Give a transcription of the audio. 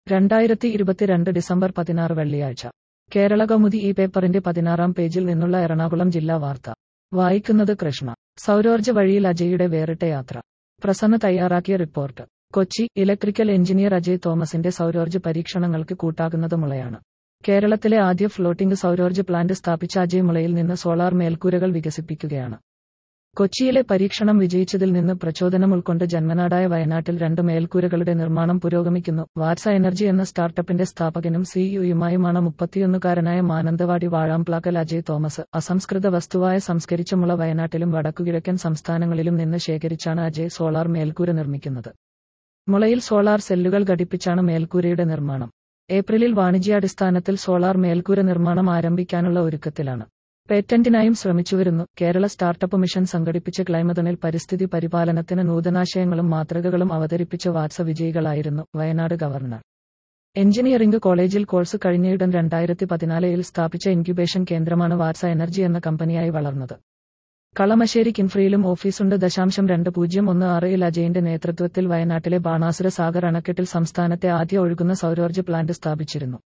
രണ്ടായിരത്തി ഇരുപത്തിരണ്ട് ഡിസംബർ പതിനാറ് വെള്ളിയാഴ്ച കേരള കൗമുദി ഈ പേപ്പറിന്റെ പതിനാറാം പേജിൽ നിന്നുള്ള എറണാകുളം ജില്ലാ വാർത്ത വായിക്കുന്നത് കൃഷ്ണ സൗരോർജ്ജ വഴിയിൽ അജയുടെ വേറിട്ട യാത്ര പ്രസന്ന തയ്യാറാക്കിയ report Kochi electrical engineer Ajay തോമസിന്റെ സൗരോർജ്ജ പരീക്ഷണങ്ങൾക്ക് കൂട്ടാകുന്നത് മുളയാണ് കേരളത്തിലെ ആദ്യ ഫ്ലോട്ടിംഗ് സൗരോർജ്ജ പ്ലാന്റ് സ്ഥാപിച്ച അജയ് മുളയിൽ നിന്ന് സോളാർ മേൽക്കൂരകൾ വികസിപ്പിക്കുകയാണ് കൊച്ചിയിലെ പരീക്ഷണം വിജയിച്ചതിൽ നിന്ന് പ്രചോദനം ഉൾക്കൊണ്ട് ജന്മനാടായ വയനാട്ടിൽ രണ്ട് മേൽക്കൂരകളുടെ നിർമ്മാണം പുരോഗമിക്കുന്നു വാത്സ എനർജി എന്ന സ്റ്റാർട്ടപ്പിന്റെ സ്ഥാപകനും സിഇഒയുമായുമാണ് മുപ്പത്തിയൊന്നുകാരനായ മാനന്തവാടി വാഴാംപ്ലാക്കൽ അജയ് തോമസ് അസംസ്കൃത വസ്തുവായ സംസ്കരിച്ച മുള വയനാട്ടിലും വടക്കുകിഴക്കൻ സംസ്ഥാനങ്ങളിലും നിന്ന് ശേഖരിച്ചാണ് അജയ് സോളാർ മേൽക്കൂര നിർമ്മിക്കുന്നത് മുളയിൽ സോളാർ സെല്ലുകൾ ഘടിപ്പിച്ചാണ് മേൽക്കൂരയുടെ നിർമ്മാണം ഏപ്രിലിൽ വാണിജ്യാടിസ്ഥാനത്തിൽ സോളാർ മേൽക്കൂര നിർമ്മാണം ആരംഭിക്കാനുള്ള ഒരുക്കത്തിലാണ് പേറ്റന്റിനായും ശ്രമിച്ചുവരുന്നു കേരള സ്റ്റാർട്ടപ്പ് മിഷൻ സംഘടിപ്പിച്ച ക്ലൈമതണിൽ പരിസ്ഥിതി പരിപാലനത്തിന് നൂതനാശയങ്ങളും മാതൃകകളും അവതരിപ്പിച്ച വാത്സ വിജയികളായിരുന്നു വയനാട് ഗവർണർ എഞ്ചിനീയറിംഗ് കോളേജിൽ കോഴ്സ് കഴിഞ്ഞയുടൻ രണ്ടായിരത്തി പതിനാലിൽ സ്ഥാപിച്ച ഇൻക്യുബേഷൻ കേന്ദ്രമാണ് വാത്സ എനർജി എന്ന കമ്പനിയായി വളർന്നത് കളമശ്ശേരി കിൻഫ്രിയിലും ഓഫീസുണ്ട് ദശാംശം രണ്ട് പൂജ്യം ഒന്ന് ആറിൽ അജയന്റെ നേതൃത്വത്തിൽ വയനാട്ടിലെ ബാണാസുര സാഗർ അണക്കെട്ടിൽ സംസ്ഥാനത്തെ ആദ്യ ഒഴുകുന്ന സൗരോർജ്ജ പ്ലാന്റ് സ്ഥാപിച്ചിരുന്നു